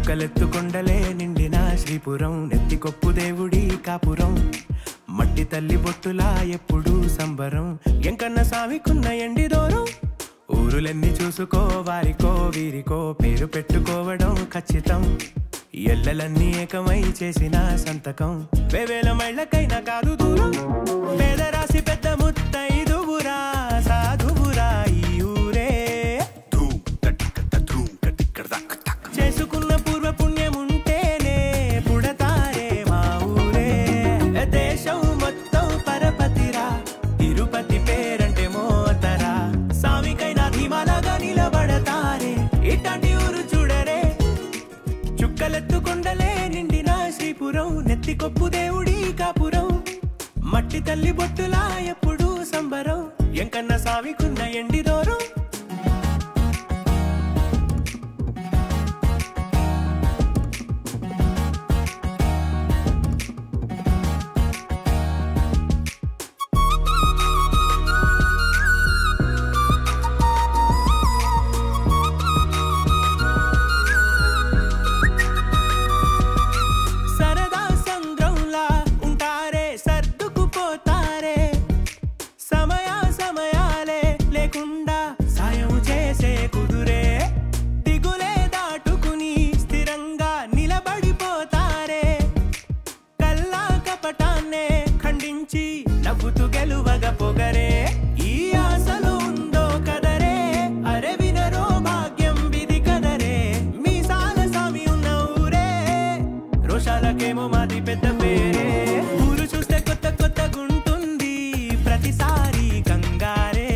చుక్కలెత్తుకొండలే నిండిన శ్రీపురం నెత్తికొప్పు దేవుడి కాపురం మట్టి తల్లి బొట్టులా ఎప్పుడు సంబరం ఎంకన్న సామికున్న ఎండి దూరం ఊరులెన్ని చూసుకో వారికో వీరికో పేరు పెట్టుకోవడం ఖచ్చితం ఎల్లలన్నీ ఏకమై చేసిన సంతకం వేవేల మైళ్ళకైనా కాదు దూరం పేదరాశి పెద్ద ముత్తైదువురా సాధువురా ఈ ఊరే చేసుకున్న పూర్వ పుణ్యం ఉంటేనే పుడతారే మా ఊరే దేశం మొత్తం పరపతిరా తిరుపతి పేరంటే మోతరా సామికైనా ధీమాలాగా నిలబడతారే ఇట్లాంటి ఊరు చూడరే చుక్కలెత్తుకొండలే నిండిన శ్రీపురం నెత్తికొప్పు దేవుడి కాపురం మట్టి తల్లి బొట్టులా ఎప్పుడు సంబరం ఎంకన్న సామికున్న ఎండి దూరం సరదా సంద్రంలా ఉంటారే సర్దుకుపోతారే సమయ సమయాలే లేకుండా సాయం చేసే కుదురే దిగులే దాటుకుని స్థిరంగా నిలబడిపోతారే కల్లా కపటాన్నే ఖండించి నవ్వుతూ గెలువగా పొగరే ఈ ఆశలో ఉందో కదరే అరే వినరో భాగ్యం విధి కదరే మీ సాల సామి ఉన్న ఊరే రోషాలకేమో మాది పెద్ద పేరే ఊరు చూస్తే కొత్త కొత్త గుంటుంది ప్రతిసారి కంగారే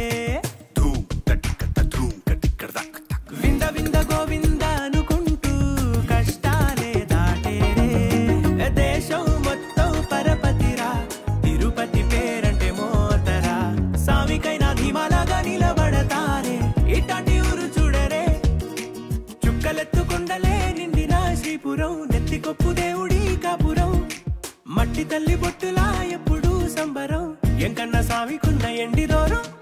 వింద వింద గోవింద అనుకుంటూ కష్టాలే దాటేరే దేశం మొత్తం పరపతిరా తిరుపతి పేరంటే మోతరా సామికైనా ధీమాలాగా నిలబడతారే ఇట్లాంటి ఊరు చూడరే చుక్కలెత్తుకొండలే నిండిన శ్రీపురం నెత్తికొప్పు దేవుడి కాపురం మట్టి తల్లి బొట్టులా ఎప్పుడు సంబరం ఎంకన్న సామికున్న ఎండి దూరం